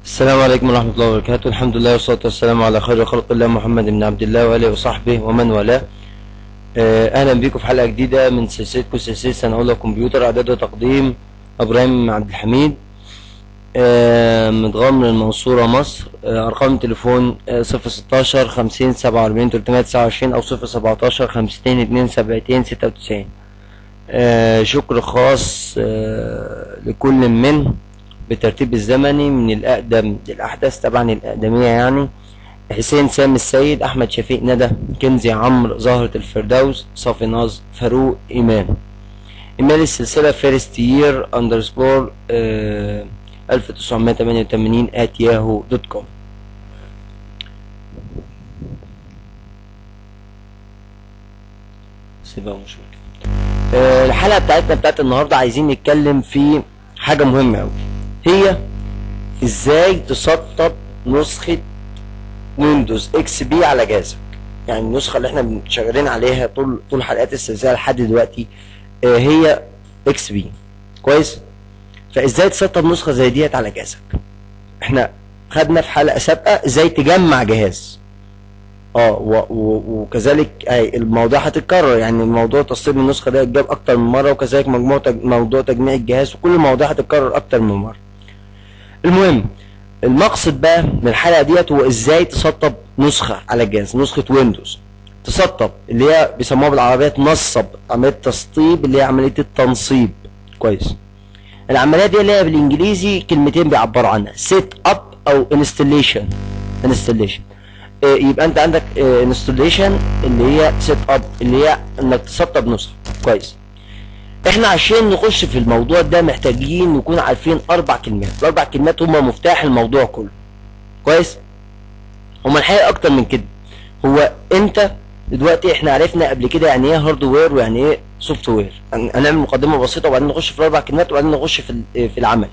السلام عليكم ورحمة الله وبركاته الحمد لله والصلاة والسلام على خير خلق الله محمد بن عبد الله وآله وصحبه ومن والاه آه، أهلا بكم في حلقة جديدة من سلسلتكم سلسلة سنة أولى كمبيوتر إعداد وتقديم إبراهيم عبد الحميد آه، متغمر من المنصورة مصر آه، أرقام التليفون صفر ستاشر خمسين سبعة وأربعين تلتمية تسعة وعشرين أو صفر سبعتاشر خمسين اتنين سبعتين ستة وتسعين شكر خاص آه، لكل من بالترتيب الزمني من الأقدم للأحدث طبعا الأقدمية يعني حسين سامي السيد أحمد شفيق ندى كنزي عمرو زهرة الفردوس صافي ناز فاروق إيمان إيميل السلسلة فيرست يير أندرسكور ألف تسعمية تمانية وتمانين آت ياهو دوت كوم سيبها مش مشكلة آه، الحلقة بتاعتنا بتاعت النهاردة عايزين نتكلم في حاجة مهمة أوي هي ازاي تسطب نسخة ويندوز اكس بي على جهازك يعني النسخة اللي احنا شغالين عليها طول طول حلقات السلسلة لحد دلوقتي آه، هي اكس بي كويس فازاي تسطب نسخة زي ديت على جهازك احنا خدنا في حلقة سابقة ازاي تجمع جهاز اه و- و- وكذلك أي الموضوع هتتكرر يعني موضوع تسطيب النسخه ده اتجاب اكتر من مره وكذلك مجموع تج... موضوع تجميع الجهاز وكل المواضيع هتتكرر اكتر من مره المهم المقصد بقى من الحلقه ديت هو ازاي تسطب نسخه على الجهاز نسخه ويندوز تسطب اللي هي بيسموها بالعربيه تنصب عمليه تسطيب اللي هي عمليه التنصيب كويس العمليه دي اللي هي بالانجليزي كلمتين بيعبروا عنها سيت اب او انستليشن انستليشن يبقى انت عندك انستليشن اللي هي سيت اب اللي هي انك تسطب نسخه كويس احنا عشان نخش في الموضوع ده محتاجين نكون عارفين اربع كلمات الاربع كلمات هما مفتاح الموضوع كله كويس هما الحقيقه اكتر من كده هو انت دلوقتي احنا عرفنا قبل كده يعني ايه هاردوير ويعني ايه سوفت وير هنعمل مقدمه بسيطه وبعدين نخش في الاربع كلمات وبعدين نخش في ال- في العمل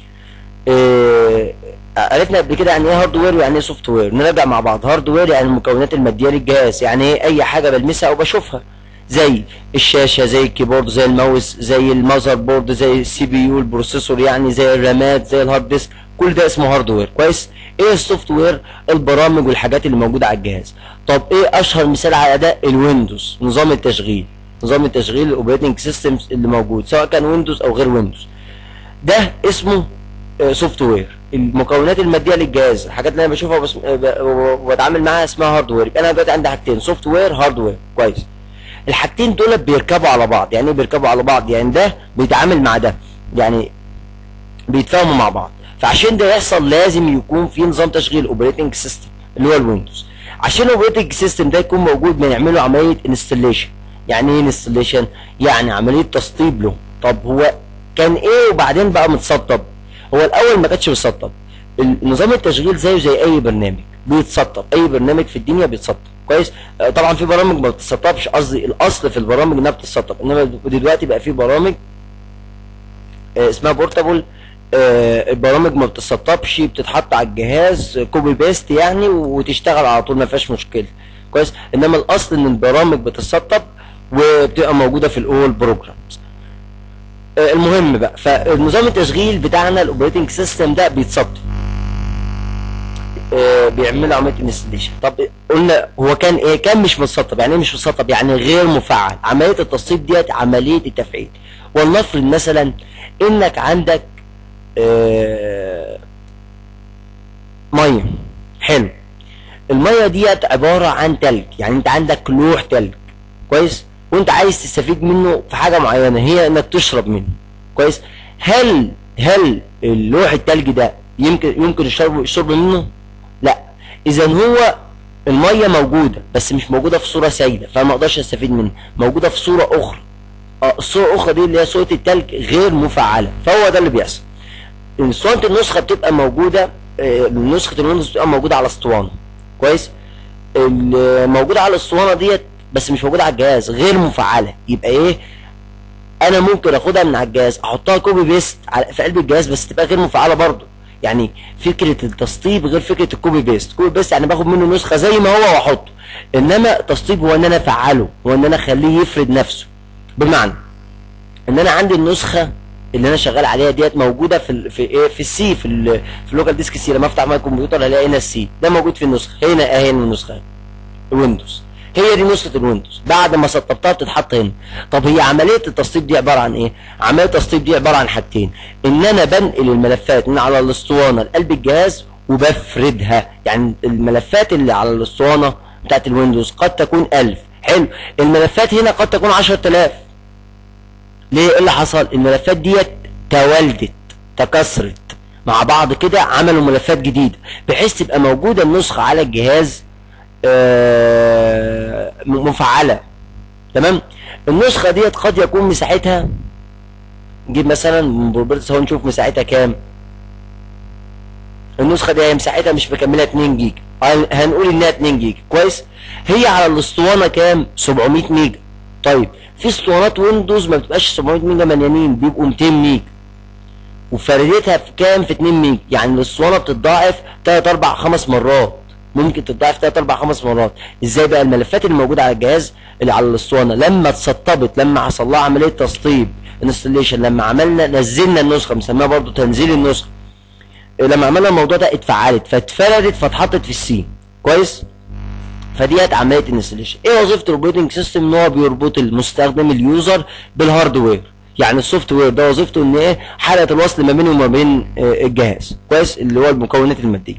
إيه، عرفنا قبل كده يعني ايه هاردوير ويعني ايه سوفت وير نراجع مع بعض هاردوير يعني المكونات الماديه للجهاز يعني ايه اي حاجه بلمسها او بشوفها زي الشاشه زي الكيبورد زي الماوس زي المذر بورد زي السي بي يو البروسيسور يعني زي الرامات زي الهارد ديسك كل ده اسمه هاردوير كويس ايه السوفت وير البرامج والحاجات اللي موجوده على الجهاز طب ايه اشهر مثال على ده الويندوز نظام التشغيل نظام التشغيل الاوبريتنج سيستمز اللي موجود سواء كان ويندوز او غير ويندوز ده اسمه سوفت وير المكونات الماديه للجهاز الحاجات اللي انا بشوفها وبس- ب- وبتعامل معاها اسمها هاردوير يبقى انا دلوقتي عندي حاجتين سوفت وير هاردوير كويس الحاجتين دول بيركبوا على بعض يعني ايه بيركبوا على بعض يعني ده بيتعامل مع ده يعني بيتفاهموا مع بعض فعشان ده يحصل لازم يكون في نظام تشغيل اوبريتنج سيستم اللي هو الويندوز عشان الاوبريتنج سيستم ده يكون موجود بنعمله عمليه انستليشن يعني ايه انستليشن يعني عمليه تسطيب له طب هو كان ايه وبعدين بقى متسطب هو الاول ما كانش بيتسطب نظام التشغيل زيه زي اي برنامج بيتسطب اي برنامج في الدنيا بيتسطب كويس آه، طبعا في برامج ما بتتسطبش قصدي الاصل في البرامج انها بتتسطب انما دلوقتي بقى في برامج آه، اسمها بورتابل آه، البرامج ما بتتسطبش بتتحط على الجهاز كوبي بيست يعني وتشتغل على طول ما فيهاش مشكله كويس انما الاصل ان البرامج بتتسطب وبتبقى موجوده في الاول بروجرامز آه، المهم بقى فالنظام التشغيل بتاعنا الاوبريتنج سيستم ده بيتسطب آه، بيعملوا عمليه انستليشن طب قلنا هو كان ايه كان مش متسطب يعني ايه مش متسطب يعني غير مفعل عمليه التسطيب ديت عمليه التفعيل ولنفرض مثلا انك عندك آه، ميه حلو الميه ديت عباره عن تلج يعني انت عندك لوح تلج كويس وانت عايز تستفيد منه في حاجه معينه هي انك تشرب منه كويس هل هل اللوح التلج ده يمكن يمكن الشرب الشرب منه لا اذا هو الميه موجوده بس مش موجوده في صوره سائله فما اقدرش استفيد منها موجوده في صوره اخرى اه الصوره الاخرى دي اللي هي صوره التلج غير مفعله فهو ده اللي بيحصل اسطوانه النسخه بتبقى موجوده آه، نسخه الويندوز بتبقى موجوده على اسطوانه كويس اللي موجوده على الاسطوانه ديت بس مش موجوده على الجهاز غير مفعله يبقى ايه انا ممكن اخدها من على الجهاز احطها كوبي بيست على- في قلب الجهاز بس تبقى غير مفعله برضه يعني فكره التسطيب غير فكره الكوبي بيست كوبي بيست يعني باخد منه نسخه زي ما هو واحطه انما التسطيب هو ان انا افعله هو ان انا اخليه يفرد نفسه بمعنى ان انا عندي النسخه اللي انا شغال عليها ديت موجوده في ال في ايه في السي في ال في اللوكال ديسك سي لما افتح معايا الكمبيوتر هلاقي هنا السي ده موجود في النسخه هنا اهي النسخه الويندوز هي دي نسخه الويندوز بعد ما سطبتها بتتحط هنا طب هي عمليه التسطيب دي عباره عن ايه عمليه التسطيب دي عباره عن حاجتين ان انا بنقل الملفات من على الاسطوانه لقلب الجهاز وبفردها يعني الملفات اللي على الاسطوانه بتاعت الويندوز قد تكون 1000 حلو الملفات هنا قد تكون 10000 ليه ايه اللي حصل الملفات ديت توالدت تكسرت مع بعض كده عملوا ملفات جديده بحيث تبقى موجوده النسخه على الجهاز آه، مفعله تمام النسخه ديت قد يكون مساحتها نجيب مثلا من بروبرتس اهو نشوف مساحتها كام النسخه دي هي مساحتها مش مكمله 2 جيجا هنقول انها 2 جيجا كويس هي على الاسطوانه كام 700 ميجا طيب في اسطوانات ويندوز ما بتبقاش 700 ميجا مليانين بيبقوا 200 ميجا وفردتها في كام في 2 ميجا يعني الاسطوانه بتتضاعف 3 4 5 مرات ممكن تتضاعف 3 4 5 مرات ازاي بقى الملفات اللي موجوده على الجهاز اللي على الاسطوانه لما اتسطبت لما حصل لها عمليه تسطيب انستليشن لما عملنا نزلنا النسخه بنسميها برضو تنزيل النسخه لما عملنا الموضوع ده اتفعلت فاتفردت فاتحطت في السي كويس فديت عمليه انستليشن ايه وظيفه الاوبريتنج سيستم ان هو بيربط المستخدم اليوزر بالهاردوير يعني السوفت وير ده وظيفته ان ايه حلقه الوصل ما بينه وما بين الجهاز كويس اللي هو المكونات الماديه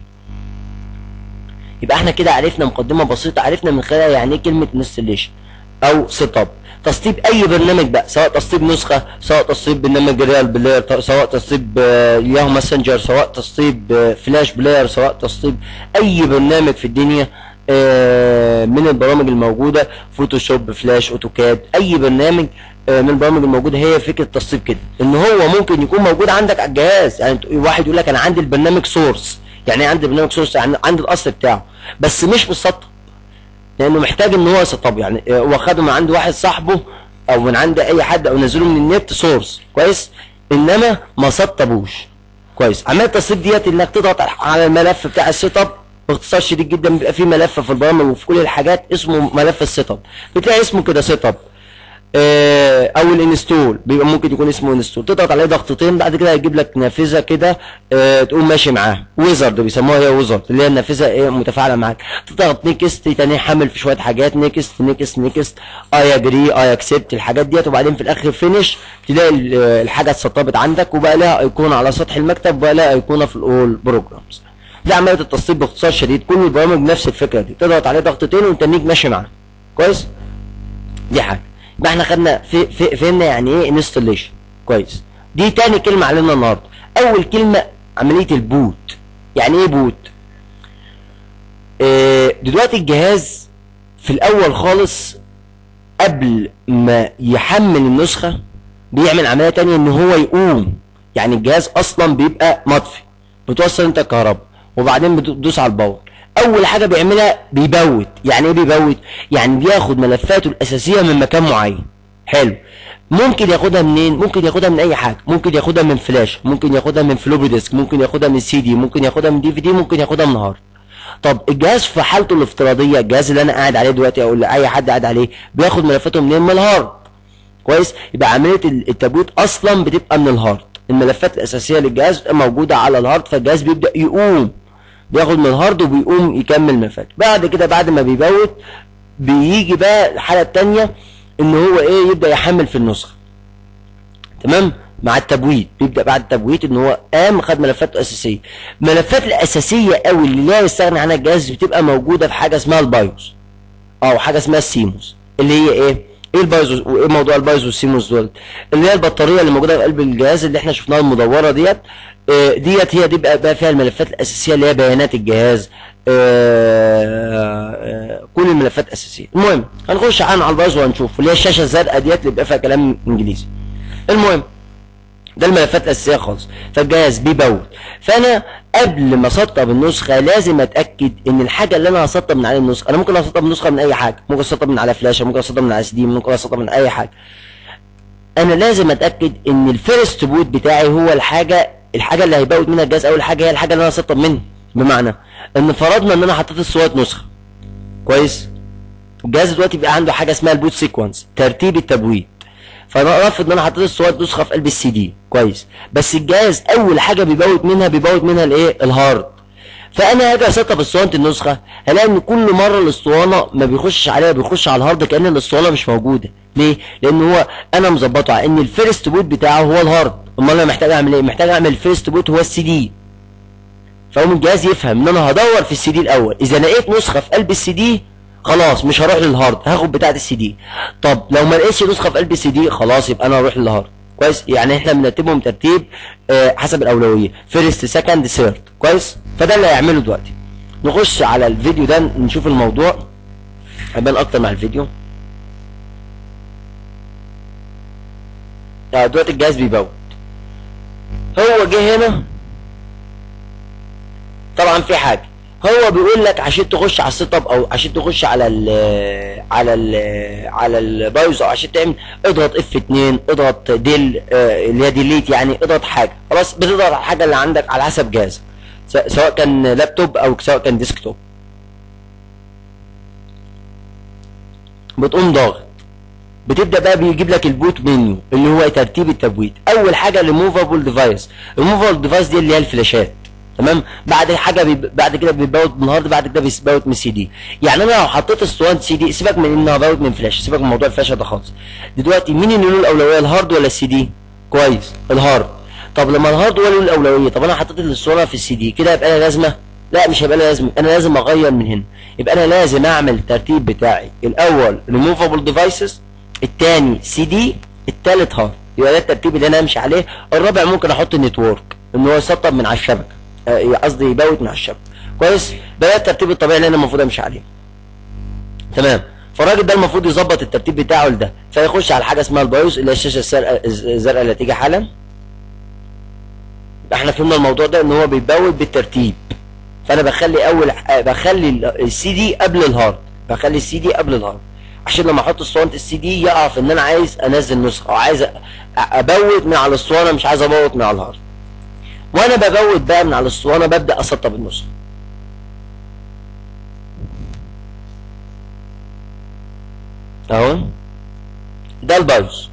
يبقى احنا كده عرفنا مقدمه بسيطه عرفنا من خلالها يعني ايه كلمه انستليشن او سيت اب تسطيب اي برنامج بقى سواء تسطيب نسخه سواء تسطيب برنامج ريال بلاير سواء تسطيب ياهو ماسنجر سواء تسطيب فلاش بلاير سواء تسطيب اي برنامج في الدنيا من البرامج الموجوده فوتوشوب فلاش اوتوكاد اي برنامج من البرامج الموجوده هي فكره التسطيب كده ان هو ممكن يكون موجود عندك على الجهاز يعني واحد يقول لك انا عندي البرنامج سورس يعني ايه عندي برنامج سورس يعني عندي الاصل بتاعه بس مش بالسطب لانه محتاج ان هو يسطبه يعني هو خده من عند واحد صاحبه او من عند اي حد او نزله من النت سورس كويس انما ما سطبوش كويس عمليه التسطيب ديت انك تضغط على الملف بتاع السيت اب باختصار شديد جدا بيبقى في ملف في البرامج وفي كل الحاجات اسمه ملف السيت اب بتلاقي اسمه كده سيت اب او الانستول بيبقى ممكن يكون اسمه انستول تضغط عليه ضغطتين بعد كده هيجيب لك نافذه كده اه تقوم ماشي معاها ويزرد بيسموها هي ويزرد اللي هي النافذه ايه متفاعله معاك تضغط نيكست تاني حمل في شويه حاجات نيكست نيكست نيكست اي اجري اي اكسبت الحاجات ديت وبعدين في الاخر فينش تلاقي الحاجه اتسطبت عندك وبقى لها ايقونه على سطح المكتب وبقى لها ايقونه في الاول بروجرامز دي عمليه التسطيب باختصار شديد كل البرامج نفس الفكره دي تضغط عليه ضغطتين وتنيك ماشي معاه كويس دي حاجه يبقى احنا خدنا في في فهمنا يعني ايه انستليشن كويس دي تاني كلمه علينا النهارده اول كلمه عمليه البوت يعني ايه بوت اه دلوقتي الجهاز في الاول خالص قبل ما يحمل النسخه بيعمل عمليه تانية ان هو يقوم يعني الجهاز اصلا بيبقى مطفي بتوصل انت الكهرباء وبعدين بتدوس على الباور اول حاجه بيعملها بيبوت يعني ايه بيبوت يعني بياخد ملفاته الاساسيه من مكان معين حلو ممكن ياخدها منين ممكن ياخدها من اي حاجه ممكن ياخدها من فلاش ممكن ياخدها من فلوبي ديسك ممكن ياخدها من سي دي ممكن ياخدها من دي في دي ممكن ياخدها من هارد طب الجهاز في حالته الافتراضيه الجهاز اللي انا قاعد عليه دلوقتي او اللي اي حد قاعد عليه بياخد ملفاته منين من الهارد كويس يبقى عمليه التبويت اصلا بتبقى من الهارد الملفات الاساسيه للجهاز موجوده على الهارد فالجهاز بيبدا يقوم بياخد من الهارد وبيقوم يكمل ملفات بعد كده بعد ما بيبوت بيجي بقى الحاله الثانيه ان هو ايه يبدا يحمل في النسخه تمام مع التبويت بيبدا بعد التبويت ان هو قام خد ملفاته اساسيه الملفات الاساسيه قوي اللي لا يستغني عنها الجهاز بتبقى موجوده في حاجه اسمها البايوس او حاجه اسمها السيموس اللي هي ايه ايه البايوس وايه موضوع البايوس والسيموس دول اللي هي البطاريه اللي موجوده في قلب الجهاز اللي احنا شفناها المدوره ديت ديت هي دي بقى, بقى فيها الملفات الاساسيه اللي هي بيانات الجهاز كل الملفات الاساسيه المهم هنخش عن على البايوس وهنشوف اللي هي الشاشه الزرقاء ديت اللي بيبقى فيها كلام انجليزي المهم ده الملفات الاساسيه خالص فالجهاز بيبوت فانا قبل ما اسطب النسخه لازم اتاكد ان الحاجه اللي انا هسطب من عليها النسخه انا ممكن اسطب النسخه من اي حاجه ممكن اسطب من على فلاشه ممكن اسطب من على اس دي ممكن اسطب من اي حاجه انا لازم اتاكد ان الفيرست بوت بتاعي هو الحاجه الحاجه اللي هيبوت منها الجهاز اول حاجه هي الحاجه اللي انا هسطب منها بمعنى ان فرضنا ان انا حطيت الصوره نسخه كويس الجهاز دلوقتي بيبقى عنده حاجه اسمها البوت سيكونس ترتيب التبويت فانا افرض ان انا حطيت الصور نسخه في قلب السي دي كويس بس الجهاز اول حاجه بيبوت منها بيبوت منها الايه الهارد فانا هاجي اسطب اسطوانه النسخه هلاقي ان كل مره الاسطوانه ما بيخش عليها بيخش على الهارد كان الاسطوانه مش موجوده ليه لان هو انا مظبطه على ان الفيرست بوت بتاعه هو الهارد امال انا محتاج اعمل ايه محتاج اعمل الفيرست بوت هو السي دي فقوم الجهاز يفهم ان انا هدور في السي دي الاول اذا لقيت نسخه في قلب السي دي خلاص مش هروح للهارد هاخد بتاعه السي دي طب لو ما لقيتش نسخه في قلب السي دي خلاص يبقى انا هروح للهارد كويس يعني احنا بنرتبهم ترتيب آه حسب الاولويه فيرست سكند ثيرد كويس فده اللي هيعمله دلوقتي نخش على الفيديو ده نشوف الموضوع هيبان اكتر مع الفيديو آه دلوقتي الجهاز بيبوت هو جه هنا طبعا في حاجه هو بيقول لك عشان تخش على السيت اب او عشان تخش على ال على ال على البايوز او عشان تعمل اضغط اف 2 اضغط ديل آه، اللي هي ديليت يعني اضغط حاجه خلاص بتضغط على الحاجه اللي عندك على حسب جهازك س- سواء كان لابتوب او سواء كان ديسكتوب بتقوم ضاغط بتبدا بقى بيجيب لك البوت منيو اللي هو ترتيب التبويت اول حاجه ريموفابل ديفايس ريموفابل ديفايس دي اللي هي الفلاشات تمام بعد حاجه بيب... بعد كده بيبوت من هارد بعد كده بيبوت من سي دي يعني انا لو حطيت اسطوانه سي دي سيبك من ان ابوت من فلاش سيبك من موضوع الفلاشه ده خالص دلوقتي مين اللي له الاولويه الهارد ولا السي دي كويس الهارد طب لما الهارد هو اللي له الاولويه طب انا حطيت الاسطوانه في السي دي كده يبقى انا لازمه لا مش هيبقى لي لازمه انا لازم اغير من هنا يبقى انا لازم اعمل الترتيب بتاعي الاول ريموفابل ديفايسز الثاني سي دي الثالث هارد يبقى ده الترتيب اللي انا امشي عليه الرابع ممكن احط النتورك ان هو يسطب من على الشبكه آه، قصدي يبوت من على الشبكه كويس ده ده الترتيب الطبيعي اللي انا المفروض امشي عليه تمام فالراجل ده المفروض يظبط الترتيب بتاعه لده فيخش على حاجه اسمها البايوس اللي هي الشاشه الزرقاء الزرقاء اللي هتيجي حالا يبقى احنا فهمنا الموضوع ده ان هو بيبوت بالترتيب فانا بخلي اول ح- بخلي السي دي قبل الهارد بخلي السي دي قبل الهارد عشان لما احط اسطوانه السي دي يعرف ان انا عايز انزل نسخه او عايز أ- ابوت من على الاسطوانه مش عايز ابوت من على الهارد وانا ببوت بقى من على الاسطوانه ببدا اسطب النسخه اهو ده البايوس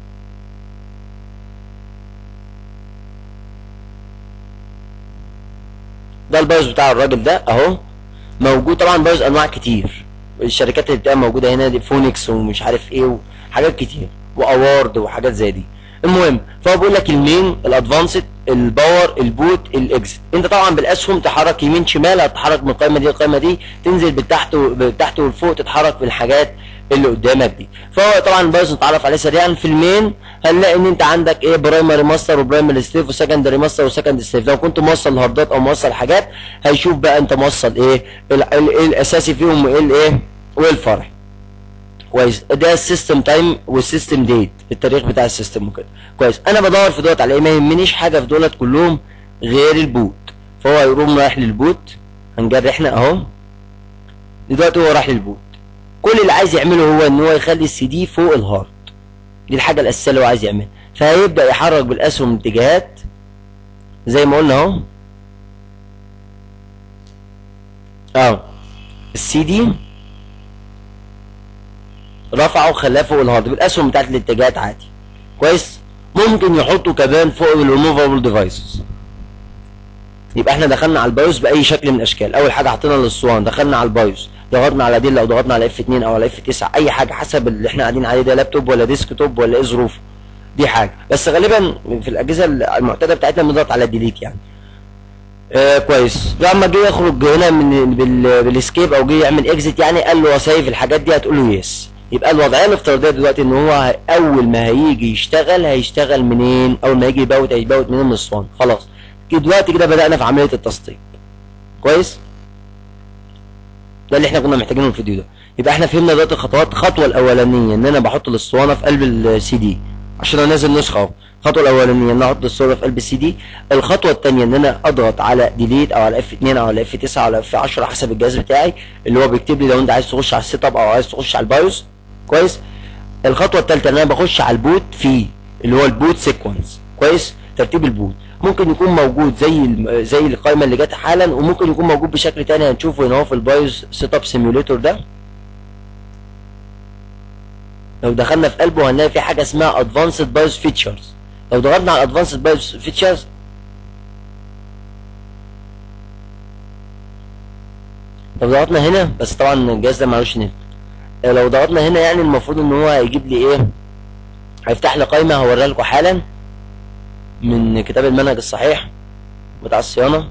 ده البايوس بتاع الراجل ده اهو موجود طبعا بايوس انواع كتير الشركات اللي بتبقى موجوده هنا دي فونكس ومش عارف ايه وحاجات كتير واوارد وحاجات زي دي المهم فهو بيقول لك المين الادفانسد الباور البوت الاكزit انت طبعا بالاسهم تحرك يمين شمال هتتحرك من القائمه دي للقائمه دي تنزل بالتحت و- بالتحت والفوق تتحرك في الحاجات اللي قدامك دي فهو طبعا بايظ نتعرف عليه سريعا في المين هنلاقي ان انت عندك ايه برايمري ماستر وبرايمري سليف وسكندري ماستر وسكند سليف لو كنت موصل الهاردات او موصل حاجات هيشوف بقى انت موصل ايه ال- ال- ايه الاساسي فيهم وايه الايه وايه الفرعي كويس ده السيستم تايم والسيستم ديت التاريخ بتاع السيستم وكده كويس انا بدور في دولت على ايه ما يهمنيش حاجه في دولت كلهم غير البوت فهو هيقوم رايح للبوت هنجري احنا اهو دلوقتي هو راح للبوت كل اللي عايز يعمله هو ان هو يخلي السي دي فوق الهارد دي الحاجه الاساسيه اللي هو عايز يعملها فهيبدا يحرك بالاسهم اتجاهات زي ما قلنا اهو اه السي دي رفعه وخلاه فوق الهارد بالاسهم بتاعت الاتجاهات عادي كويس ممكن يحطوا كمان فوق الريموفابل ديفايسز يبقى احنا دخلنا على البايوس باي شكل من الاشكال اول حاجه حطينا الاسوان دخلنا على البايوس ضغطنا على دي او ضغطنا على اف 2 او على اف 9 اي حاجه حسب اللي احنا قاعدين عليه ده لابتوب ولا ديسك توب ولا ايه ظروفه دي حاجه بس غالبا في الاجهزه المعتاده بتاعتنا بنضغط على ديليت يعني آه كويس لما جه يخرج هنا من بال بالاسكيب او جه يعمل اكزيت يعني قال له وسايف الحاجات دي هتقول له يس يبقى الوضعيه الافتراضيه دلوقتي ان هو ه- اول ما هيجي يشتغل هيشتغل منين اول ما يجي يبوت هيبوت منين من الصوان خلاص كده دلوقتي كده بدانا في عمليه التسطيب كويس ده اللي احنا كنا محتاجينه في الفيديو ده يبقى احنا فهمنا دلوقتي الخطوات الخطوه الاولانيه ان انا بحط الاسطوانه في قلب السي دي عشان انزل نسخه اهو الخطوه الاولانيه ان انا احط الاسطوانه في قلب السي دي الخطوه الثانيه ان انا اضغط على ديليت او على اف 2 او على اف 9 او على اف 10 حسب الجهاز بتاعي اللي هو بيكتب لي لو انت عايز تخش على السيت اب او عايز تخش على البايوس كويس الخطوه الثالثه ان انا بخش على البوت فيه اللي هو البوت سيكونس كويس ترتيب البوت ممكن يكون موجود زي الم- زي القائمه اللي جت حالا وممكن يكون موجود بشكل تاني هنشوفه هنا هو في البايوس سيت اب سيميوليتور ده لو دخلنا في قلبه هنلاقي في حاجه اسمها ادفانسد بايوس فيتشرز لو ضغطنا على ادفانسد بايوس فيتشرز لو ضغطنا هنا بس طبعا الجهاز ده معلوش نت آه، لو ضغطنا هنا يعني المفروض ان هو هيجيب لي ايه هيفتح لي قائمه هوريها لكم حالا من كتاب المنهج الصحيح بتاع الصيانه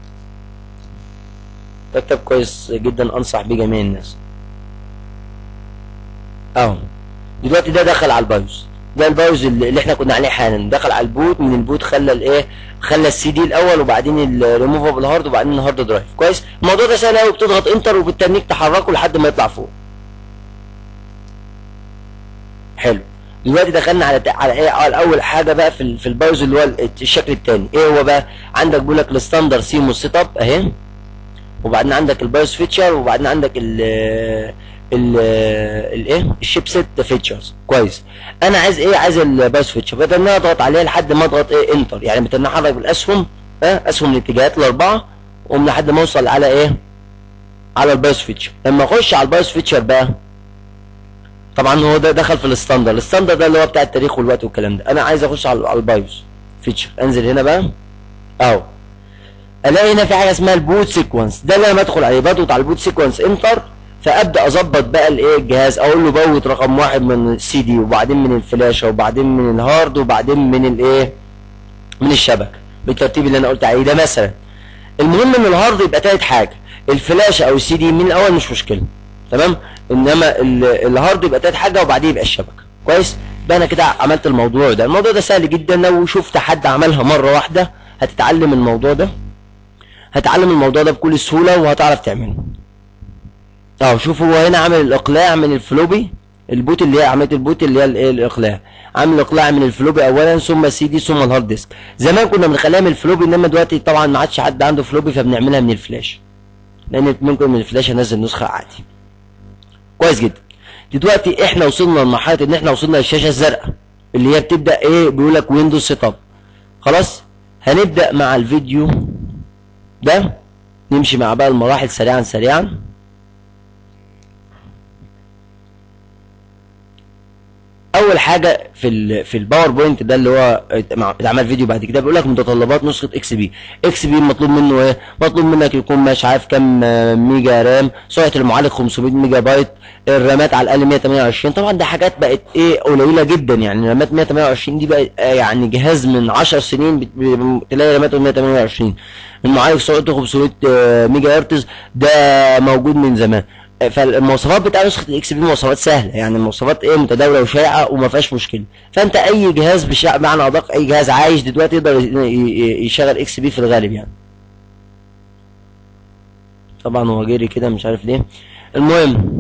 ده كتاب كويس جدا انصح بيه جميع الناس اهو دلوقتي ده دخل على البايوس ده البايوس اللي اللي احنا كنا عليه حالا دخل على البوت من البوت خلى الايه خلى السي دي الاول وبعدين الريموفابل هارد وبعدين الهارد درايف كويس الموضوع ده سهل قوي بتضغط انتر وبتتنيك تحركه لحد ما يطلع فوق حلو دلوقتي دخلنا على على ايه على اول حاجه بقى في ال- في البايوس اللي هو الشكل الثاني ايه هو بقى عندك بيقول لك الستاندر سيموس سيت اب اهي وبعدين عندك البايوس فيتشر وبعدين عندك ال ال الايه الشيب سيت فيتشرز كويس انا عايز ايه عايز البايوس فيتشر بدل ما اضغط عليها لحد ما اضغط ايه انتر يعني بدل احرك بالاسهم ها اسهم الاتجاهات الاربعه ومن لحد ما اوصل على ايه على البايوس فيتشر لما اخش على البايوس فيتشر بقى طبعا هو ده دخل في الستاندر الستاندر ده اللي هو بتاع التاريخ والوقت والكلام ده انا عايز اخش على على البايوس فيتشر انزل هنا بقى اهو الاقي هنا في حاجه اسمها البوت سيكونس ده اللي انا بدخل عليه بضغط على البوت سيكونس انتر فابدا اظبط بقى الايه الجهاز اقول له بوت رقم واحد من السي دي وبعدين من الفلاشه وبعدين من الهارد وبعدين من الايه من الشبكه بالترتيب اللي انا قلت عليه ده مثلا المهم ان الهارد يبقى تالت حاجه الفلاشه او السي دي من الاول مش مشكله تمام انما ال- الهارد يبقى تالت حاجه وبعدين يبقى الشبكه كويس ده انا كده عملت الموضوع ده الموضوع ده سهل جدا لو شفت حد عملها مره واحده هتتعلم الموضوع ده هتعلم الموضوع ده بكل سهوله وهتعرف تعمله اهو شوف هو هنا عامل الاقلاع من الفلوبي البوت اللي هي عمليه البوت اللي هي الايه الاقلاع عامل الاقلاع من الفلوبي اولا ثم السي دي ثم الهارد ديسك زمان كنا بنخليها من الفلوبي انما دلوقتي طبعا ما عادش حد عنده فلوبي فبنعملها من الفلاش لان ممكن من الفلاش انزل نسخه عادي كويس جدا دلوقتي احنا وصلنا لمرحله ان احنا وصلنا للشاشه الزرقاء اللي هي بتبدا ايه بيقول لك ويندوز سيت اب خلاص هنبدا مع الفيديو ده نمشي مع بقى المراحل سريعا سريعا اول حاجه في ال في الباوربوينت ده اللي هو مع- اتعمل فيديو بعد كده بيقول لك متطلبات نسخه اكس بي اكس بي مطلوب منه ايه مطلوب منك يكون مش عارف كام آه، ميجا رام سرعه المعالج 500 ميجا بايت الرامات على الاقل 128 طبعا ده حاجات بقت ايه قليله جدا يعني رامات 128 دي بقت آه، يعني جهاز من 10 سنين بت- ب- تلاقي راماته 128 المعالج سرعته 500 آه، ميجا هرتز ده موجود من زمان فالمواصفات بتاع نسخه الاكس بي مواصفات سهله يعني المواصفات ايه متداوله وشائعه وما فيهاش مشكله فانت اي جهاز بشع معنى ادق اي جهاز عايش دلوقتي يقدر ي- ي- يشغل اكس بي في الغالب يعني طبعا هو جري كده مش عارف ليه المهم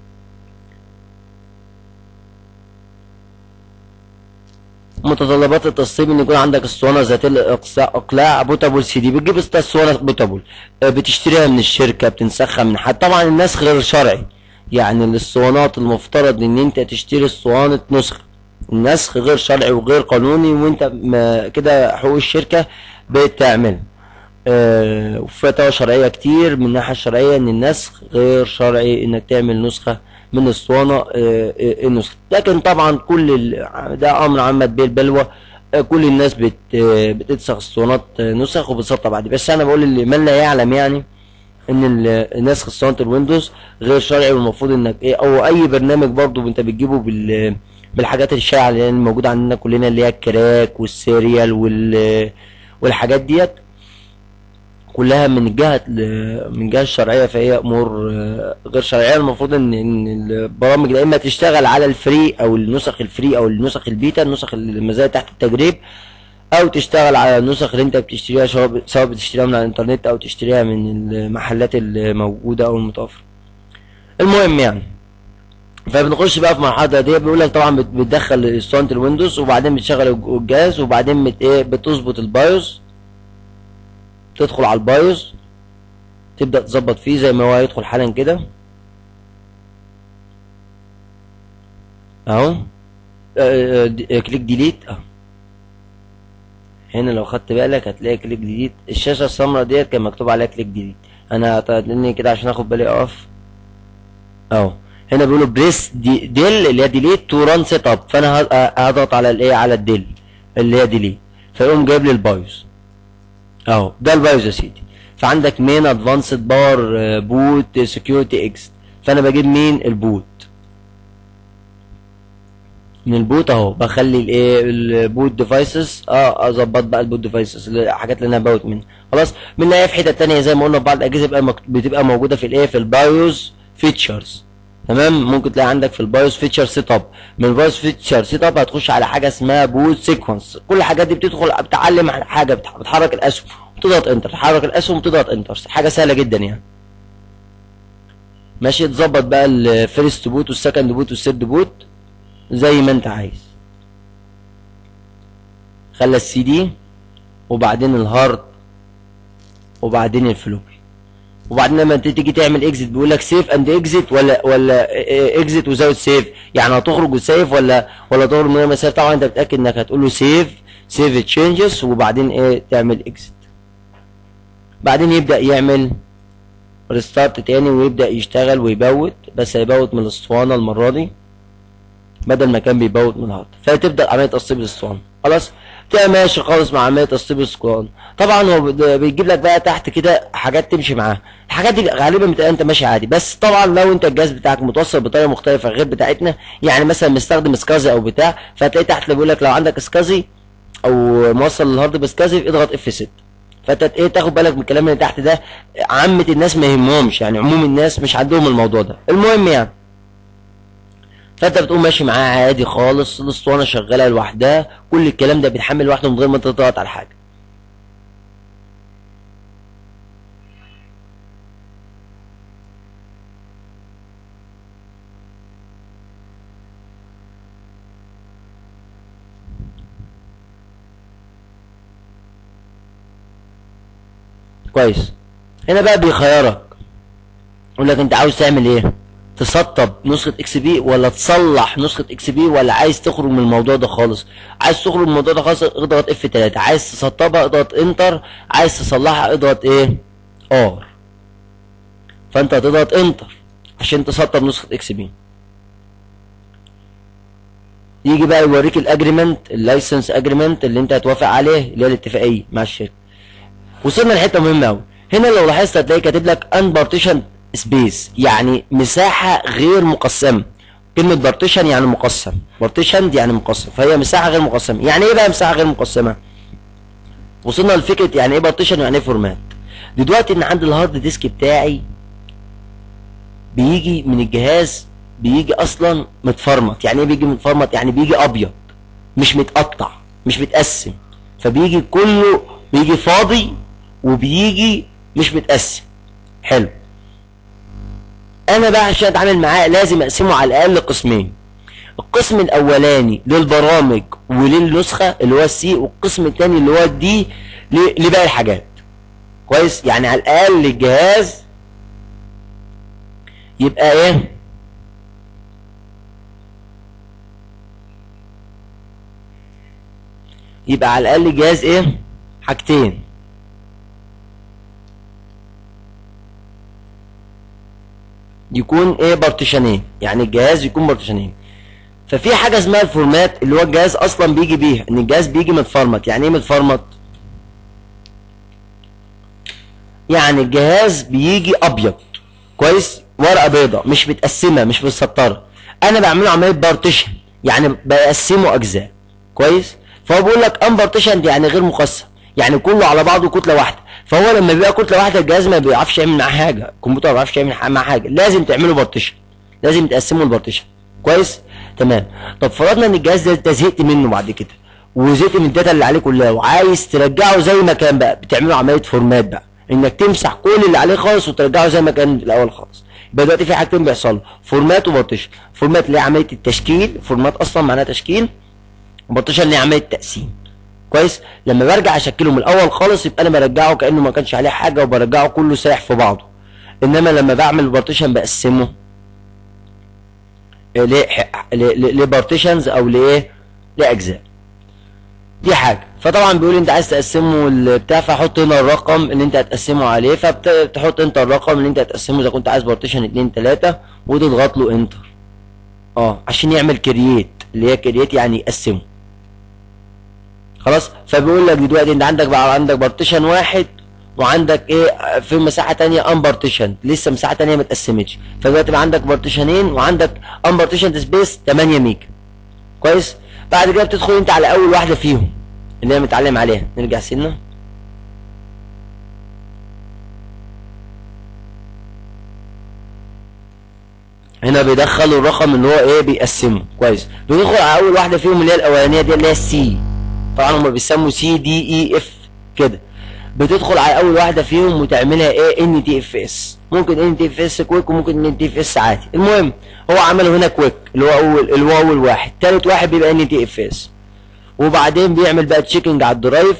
متطلبات التصميم ان يكون عندك اسطوانه ذاتيه الاقلاع بوتابل سي دي بتجيب اسطوانه بوتابل آه، بتشتريها من الشركه بتنسخها من حد طبعا النسخ غير شرعي يعني الاسطوانات المفترض ان انت تشتري اسطوانه نسخه النسخ غير شرعي وغير قانوني وانت ما- كده حقوق الشركه بتعمل آه، وفي فتاوى شرعيه كتير من الناحيه الشرعيه ان النسخ غير شرعي انك تعمل نسخه من اسطوانه آه، آه، النسخه لكن طبعا كل ال- ده امر عمت به البلوى آه، كل الناس بت آه، بتنسخ اسطوانات آه، نسخ وبتسطب عادي بس انا بقول اللي من لا يعلم يعني ان ال- نسخ اسطوانه الويندوز غير شرعي والمفروض انك ايه او اي برنامج برضو انت بتجيبه بال بالحاجات الشائعه اللي هي موجوده عندنا كلنا اللي هي الكراك والسيريال وال والحاجات ديت كلها من الجهة من الجهة الشرعية فهي أمور آه، غير شرعية المفروض إن إن البرامج يا إما تشتغل على الفري أو النسخ الفري أو النسخ البيتا النسخ المزايا تحت التجريب أو تشتغل على النسخ اللي أنت بتشتريها سواء سواء بتشتريها من على الإنترنت أو تشتريها من المحلات الموجودة أو المتوفرة. المهم يعني فبنخش بقى في مرحله دي بيقول لك طبعا بت- بتدخل اسطوانه الويندوز وبعدين بتشغل الج- الجهاز وبعدين بت ايه بتظبط البايوس تدخل على البايوس تبدا تظبط فيه زي ما هو هيدخل حالا كده اهو آه، آه، دي- آه، كليك ديليت اه هنا لو خدت بالك هتلاقي كليك ديليت الشاشه السمراء ديت كان مكتوب عليها كليك ديليت انا هتقلني كده عشان اخد بالي اقف اهو هنا بيقولوا بريس دي ديل اللي هي ديليت تو ران سيت اب فانا ه- هضغط على الايه على الديل اللي هي ديليت فيقوم جايب لي البايوس اهو ده البايوس يا سيدي فعندك مين ادفانسد باور بوت سكيورتي اكس فانا بجيب مين البوت من البوت اهو بخلي الايه البوت ديفايسز اه اظبط بقى البوت ديفايسز الحاجات اللي انا بوت منها خلاص بنلاقيها في حته تانية زي ما قلنا في بعض الاجهزه بقى مكت- بتبقى موجوده في الايه في البايوس فيتشرز تمام ممكن تلاقي عندك في البايوس فيتشر سيت اب من البايوس فيتشر سيت اب هتخش على حاجه اسمها بوت سيكونس كل الحاجات دي بتدخل بتعلم على حاجه بتح- بتحرك الاسهم وتضغط انتر تحرك الاسهم وتضغط انتر حاجه سهله جدا يعني ماشي تظبط بقى الفيرست بوت والسكند بوت والثيرد بوت زي ما انت عايز خلى السي دي وبعدين الهارد وبعدين الفلوبي وبعدين لما انت تيجي تعمل اكزيت بيقول لك سيف اند اكزيت ولا ولا اكزيت وزاوت سيف يعني هتخرج وسيف ولا ولا تخرج من غير ما سيف طبعا انت بتاكد انك هتقول له سيف سيف تشينجز وبعدين ايه تعمل اكزيت بعدين يبدا يعمل ريستارت تاني ويبدا يشتغل ويبوت بس هيبوت من الاسطوانه المره دي بدل ما كان بيبوت من الهارد فتبدا عمليه تسطيب الاسطوانه خلاص تبقى ماشي خالص مع عمليه تسطيب الاسطوانه طبعا هو بد- بيجيب لك بقى تحت كده حاجات تمشي معاها الحاجات دي غالبا بتبقى انت ماشي عادي بس طبعا لو انت الجهاز بتاعك متوصل بطريقه مختلفه غير بتاعتنا يعني مثلا مستخدم سكازي او بتاع فهتلاقي تحت اللي بيقول لك لو عندك سكازي او موصل للهارد بسكازي اضغط اف 6 فانت ايه تاخد بالك من الكلام اللي تحت ده عامه الناس ما يهمهمش يعني عموم الناس مش عندهم الموضوع ده المهم يعني فانت بتقوم ماشي معاه عادي خالص الاسطوانه شغاله لوحدها كل الكلام ده بيتحمل لوحده من غير ما انت تضغط على حاجه كويس هنا بقى بيخيرك يقول لك انت عاوز تعمل ايه تسطب نسخة اكس بي ولا تصلح نسخة اكس بي ولا عايز تخرج من الموضوع ده خالص عايز تخرج من الموضوع ده خالص اضغط اف 3 عايز تسطبها اضغط انتر عايز تصلحها اضغط ايه ار فانت هتضغط انتر عشان تسطب نسخة اكس بي يجي بقى يوريك الاجريمنت اللايسنس اجريمنت اللي انت هتوافق عليه اللي هي الاتفاقيه مع الشركه وصلنا لحته مهمه قوي هنا لو لاحظت هتلاقي كاتب لك ان بارتيشن سبيس يعني مساحه غير مقسمه كلمه بارتيشن يعني مقسم بارتيشن يعني مقسم فهي مساحه غير مقسمه يعني ايه بقى مساحه غير مقسمه وصلنا لفكره يعني ايه بارتيشن يعني ايه فورمات دلوقتي ان عند الهارد ديسك بتاعي بيجي من الجهاز بيجي اصلا متفرمط يعني ايه بيجي متفرمط يعني بيجي ابيض مش متقطع مش متقسم فبيجي كله بيجي فاضي وبيجي مش متقسم حلو انا بقى عشان اتعامل معاه لازم اقسمه على الاقل قسمين القسم الاولاني للبرامج وللنسخه اللي هو السي والقسم الثاني اللي هو الدي ل- لباقي الحاجات كويس يعني على الاقل الجهاز يبقى ايه يبقى على الاقل جهاز ايه حاجتين يكون ايه بارتيشنين يعني الجهاز يكون بارتيشنين ففي حاجه اسمها الفورمات اللي هو الجهاز اصلا بيجي بيها ان الجهاز بيجي متفرمط يعني ايه متفرمط يعني الجهاز بيجي ابيض كويس ورقه بيضة مش متقسمه مش متسطره انا بعمله عمليه بارتيشن يعني بقسمه اجزاء كويس فهو بيقول لك ان بارتيشن يعني غير مقسم يعني كله على بعضه كتله واحده فهو لما بيبقى كتله واحده الجهاز ما بيعرفش يعمل معاه حاجه الكمبيوتر ما بيعرفش يعمل معاه حاجه لازم تعمله بارتيشن لازم تقسمه البارتيشن كويس تمام طب فرضنا ان الجهاز ده انت زهقت منه بعد كده وزهقت من الداتا اللي عليه كلها وعايز ترجعه زي ما كان بقى بتعمله عمليه فورمات بقى انك تمسح كل اللي عليه خالص وترجعه زي ما كان في الاول خالص يبقى دلوقتي في حاجتين بيحصلوا فورمات وبارتيشن فورمات اللي هي عمليه التشكيل فورمات اصلا معناها تشكيل وبارتيشن اللي هي عمليه تقسيم كويس لما برجع اشكله من الاول خالص يبقى انا برجعه كانه ما كانش عليه حاجه وبرجعه كله سايح في بعضه انما لما بعمل بارتيشن بقسمه لبارتيشنز او لايه لاجزاء دي حاجه فطبعا بيقول انت عايز تقسمه البتاع فحط هنا الرقم اللي انت هتقسمه عليه فبتحط انت الرقم اللي انت هتقسمه اذا كنت عايز بارتيشن 2 3 وتضغط له انتر اه عشان يعمل كرييت اللي هي كرييت يعني يقسمه خلاص فبيقول لك دلوقتي انت عندك بقى عندك بارتيشن واحد وعندك ايه في مساحه تانية ان بارتيشن لسه مساحه تانية ما اتقسمتش فدلوقتي بقى عندك بارتيشنين وعندك ان بارتيشن سبيس 8 ميجا كويس بعد كده بتدخل انت على اول واحده فيهم اللي هي متعلم عليها نرجع سنه هنا بيدخلوا الرقم اللي هو ايه بيقسمه كويس بندخل على اول واحده فيهم اللي هي الاولانيه دي اللي هي السي طبعا هم بيسموا سي دي اي اف كده بتدخل على اول واحده فيهم وتعملها ايه ان تي اف اس ممكن ان تي اف اس كويك وممكن ان تي اف اس عادي المهم هو عمله هنا كويك اللي هو اول اللي هو اول واحد تالت واحد بيبقى ان تي اف اس وبعدين بيعمل بقى تشيكنج على الدرايف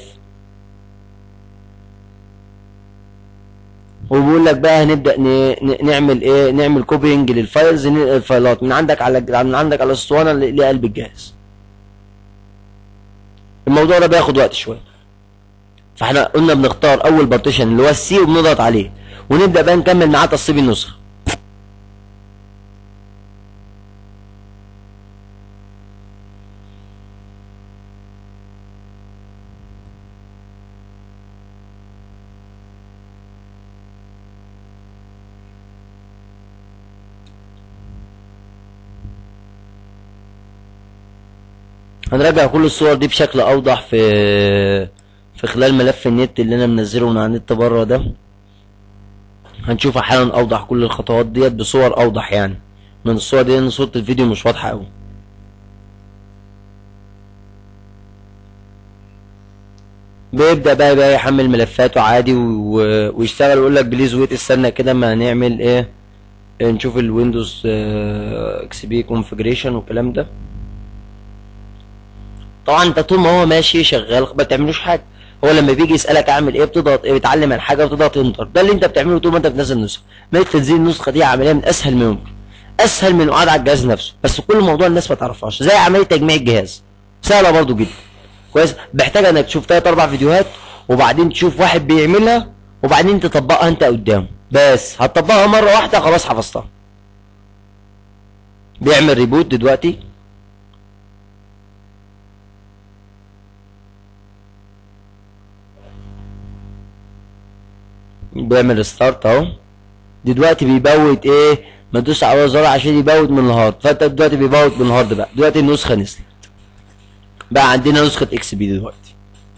وبيقول لك بقى هنبدا نعمل ايه نعمل كوبينج للفايلز ننقل الفايلات من عندك على من عندك على الاسطوانه لقلب الجهاز الموضوع ده بياخد وقت شويه فاحنا قلنا بنختار اول بارتيشن اللي هو السي وبنضغط عليه ونبدا بقى نكمل معاه تصيب النسخه هنراجع كل الصور دي بشكل اوضح في في خلال ملف النت اللي انا منزله من على النت بره ده هنشوف حالا اوضح كل الخطوات ديت بصور اوضح يعني من الصور دي لان صورة الفيديو مش واضحة اوي بيبدأ بقى بقى يحمل ملفاته عادي و... ويشتغل ويقول لك بليز ويت استنى كده ما هنعمل ايه نشوف الويندوز اكس بي كونفجريشن والكلام ده طبعا انت طول ما هو ماشي شغال ما تعملوش حاجه هو لما بيجي يسالك اعمل ايه بتضغط ايه بتعلم على حاجه وتضغط انتر ده اللي انت بتعمله طول ما انت بتنزل نسخه ما تنزيل النسخه دي عمليه من اسهل ما يمكن اسهل من قعد على الجهاز نفسه بس كل موضوع الناس ما تعرفهاش زي عمليه تجميع الجهاز سهله برضو جدا كويس محتاج انك تشوف ثلاث اربع فيديوهات وبعدين تشوف واحد بيعملها وبعدين تطبقها انت قدامه بس هتطبقها مره واحده خلاص حفظتها بيعمل ريبوت دلوقتي بيعمل ستارت اهو دلوقتي بيبوت ايه ما تدوس على زرار عشان يبوت من الهارد فانت دلوقتي بيبوت من الهارد بقى دلوقتي النسخه نزلت بقى عندنا نسخه اكس بي دلوقتي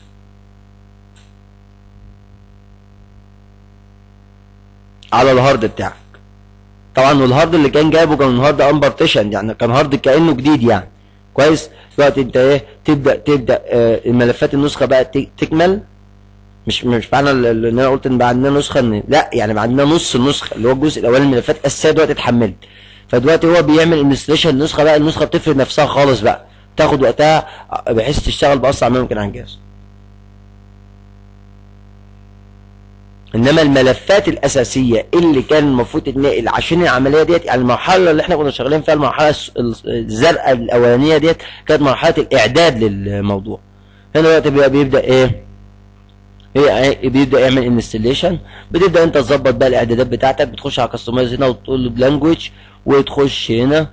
على الهارد بتاعك طبعا والهارد اللي كان جايبه كان هارد ان يعني كان هارد كانه جديد يعني كويس دلوقتي انت ايه تبدا تبدا آه الملفات النسخه بقى تكمل مش مش معنى اللي انا قلت ان بقى عندنا نسخه ان لا يعني بقى عندنا نص النسخه اللي هو الجزء الاولاني من الملفات الاساسيه دلوقتي اتحملت فدلوقتي هو بيعمل انستليشن النسخه بقى النسخه بتفرد نفسها خالص بقى تاخد وقتها بحيث تشتغل باسرع ما يمكن على الجهاز انما الملفات الاساسيه اللي كان المفروض تتنقل عشان العمليه ديت يعني المرحله اللي احنا كنا شغالين فيها المرحله الزرقاء الاولانيه ديت كانت مرحله الاعداد للموضوع هنا دلوقتي بيبدا ايه هي بيبدا يعمل انستليشن بتبدا انت تظبط بقى الاعدادات بتاعتك بتخش على كاستمايز هنا وتقول له بلانجوج وتخش هنا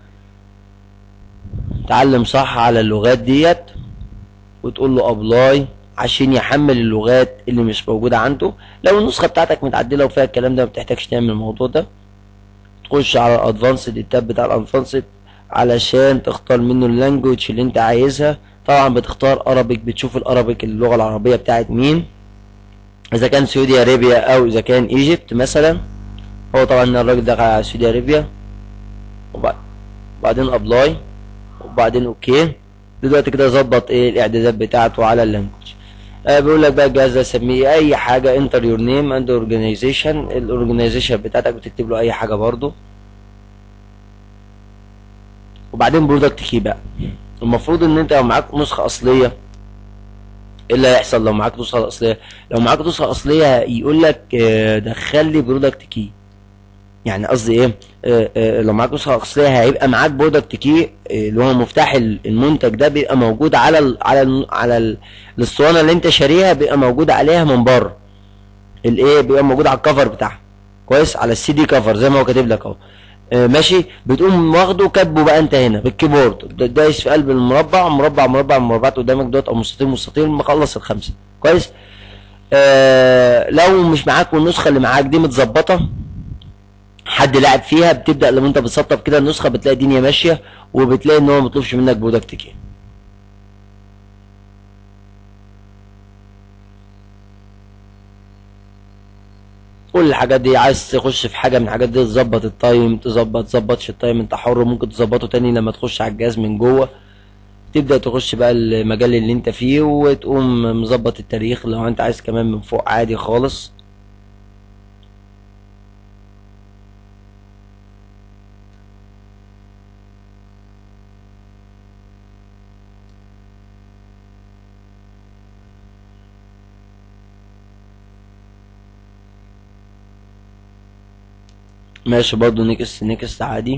تعلم صح على اللغات ديت وتقول له ابلاي عشان يحمل اللغات اللي مش موجوده عنده لو النسخه بتاعتك متعدله وفيها الكلام ده ما بتحتاجش تعمل الموضوع ده تخش على الادفانسد التاب بتاع الادفانسد علشان تختار منه اللانجوج اللي انت عايزها طبعا بتختار ارابيك بتشوف الارابيك اللغه العربيه بتاعت مين اذا كان سعودي ارابيا او اذا كان ايجيبت مثلا هو طبعا الراجل دخل على سعودي ارابيا وبعدين ابلاي وبعدين اوكي دلوقتي كده ظبط ايه الاعدادات بتاعته على اللانجوج آه بيقول لك بقى الجهاز ده سميه اي حاجه انتر يور نيم اند اورجانيزيشن الاورجانيزيشن بتاعتك بتكتب له اي حاجه برضه وبعدين برودكت كي بقى المفروض ان انت لو معاك نسخه اصليه ايه اللي هيحصل لو معاك نسخه اصليه لو معاك نسخه اصليه يقول لك دخل لي برودكت كي يعني قصدي ايه آه آه لو معاك نسخه اصليه هيبقى معاك برودكت كي آه، اللي هو مفتاح ال- المنتج ده بيبقى موجود على ال على ال على ال- الاسطوانه اللي انت شاريها بيبقى موجود عليها من بره الايه بيبقى موجود على الكفر بتاعها كويس على السي دي كفر زي ما هو كاتب لك اهو آه، ماشي بتقوم واخده كاتبه بقى انت هنا بالكيبورد دا- دايس في قلب المربع مربع مربع مربعات قدامك دوت او مستطيل مستطيل مخلص الخمسه كويس آه لو مش معاك والنسخه اللي معاك دي متظبطه حد لعب فيها بتبدا لما انت بتسطب كده النسخه بتلاقي الدنيا ماشيه وبتلاقي ان هو ما بيطلبش منك برودكت كي كل الحاجات دي عايز تخش في حاجه من الحاجات دي تظبط التايم تظبط تظبطش التايم انت حر ممكن تظبطه تاني لما تخش على الجهاز من جوه تبدا تخش بقى المجال اللي انت فيه وتقوم مظبط التاريخ لو انت عايز كمان من فوق عادي خالص ماشي برضو نكست نكست عادي